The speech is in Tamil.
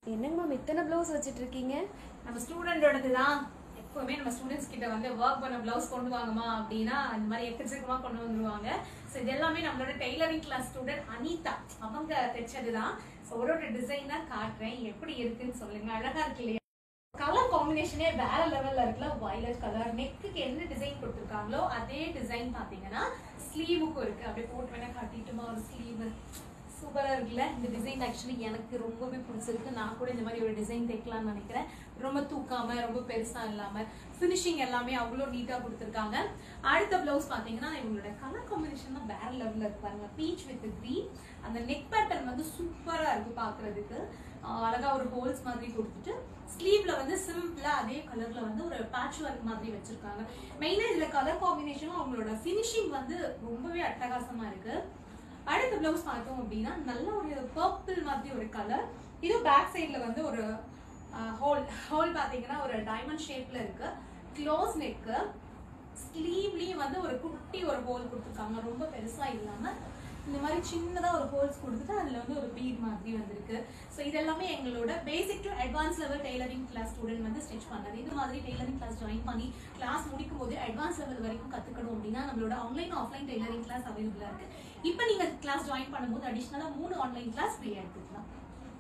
என்னங்க மேம் இத்தனை ப்ளவுஸ் வச்சிட்டு இருக்கீங்க நம்ம ஸ்டூடெண்டோடது தான் எப்பவுமே நம்ம ஸ்டூடெண்ட்ஸ் கிட்ட வந்து ஒர்க் பண்ண பிளவுஸ் கொண்டு வாங்கம்மா அப்படின்னா இந்த மாதிரி எக்கச்சக்கமா கொண்டு வந்துருவாங்க ஸோ இது எல்லாமே நம்மளோட டெய்லரிங் கிளாஸ் ஸ்டூடெண்ட் அனிதா அவங்க தைச்சது தான் ஸோ ஒரு ஒரு டிசைன் தான் காட்டுறேன் எப்படி இருக்குன்னு சொல்லுங்க அழகா இருக்கு இல்லையா கலர் காம்பினேஷனே வேற லெவல்ல இருக்குல்ல வயலட் கலர் நெக்குக்கு என்ன டிசைன் கொடுத்துருக்காங்களோ அதே டிசைன் பாத்தீங்கன்னா ஸ்லீவுக்கும் இருக்கு அப்படியே போட்டு வேணா காட்டிட்டுமா ஒரு ஸ்லீவ் சூப்பரா இருக்குல்ல இந்த டிசைன் ஆக்சுவலி எனக்கு ரொம்பவே பிடிச்சிருக்கு நான் கூட இந்த மாதிரி ஒரு டிசைன் தைக்கலாம்னு நினைக்கிறேன் ரொம்ப தூக்காம ரொம்ப பெருசா இல்லாம ஃபினிஷிங் எல்லாமே அவ்வளோ நீட்டா கொடுத்துருக்காங்க அடுத்த பிளவுஸ் பாத்தீங்கன்னா இவங்களோட கலர் காம்பினேஷன் தான் வேற லெவல்ல இருக்கு பாருங்க பீச் வித் கிரீன் அந்த நெக் பேட்டர்ன் வந்து சூப்பரா இருக்கு பாக்குறதுக்கு ஆஹ் அழகா ஒரு ஹோல்ஸ் மாதிரி கொடுத்துட்டு ஸ்லீவ்ல வந்து சிம்பிளா அதே கலர்ல வந்து ஒரு பேட்ச் ஒர்க் மாதிரி வச்சிருக்காங்க மெயினா இதுல கலர் காம்பினேஷனும் அவங்களோட ஃபினிஷிங் வந்து ரொம்பவே அட்டகாசமா இருக்கு அடுத்த பிளவுஸ் பார்த்தோம் அப்படின்னா நல்ல ஒரு பர்பிள் மாதிரி ஒரு கலர் இது பேக் சைடுல வந்து ஒரு ஹோல் ஹோல் பாத்தீங்கன்னா ஒரு டைமண்ட் ஷேப்ல இருக்கு க்ளோஸ் நெக்கு ஸ்லீவ்லயும் வந்து ஒரு குட்டி ஒரு ஹோல் கொடுத்துருக்காங்க ரொம்ப பெருசா இல்லாம இந்த மாதிரி சின்னதா ஒரு ஹோல்ஸ் கொடுத்துட்டு அதுல வந்து ஒரு பீட் மாதிரி வந்திருக்கு ஸோ இதெல்லாமே எங்களோட basic to advance level tailoring class student வந்து ஸ்டிச் பண்ணது இது மாதிரி டெய்லரிங் கிளாஸ் ஜாயின் பண்ணி கிளாஸ் முடிக்கும் போது அட்வான்ஸ் லெவல் வரைக்கும் கத்துக்கணும் அப்படின்னா நம்மளோட ஆன்லைன் ஆஃப்லைன் டெய்லரிங் கிளாஸ் அவைலபிளா இருக்கு இப்போ நீங்க கிளாஸ் ஜாயின் பண்ணும்போது அடிஷனலா மூணு ஆன்லைன் கிளாஸ் ஃப்ரீயா எடுத்துக்கலாம்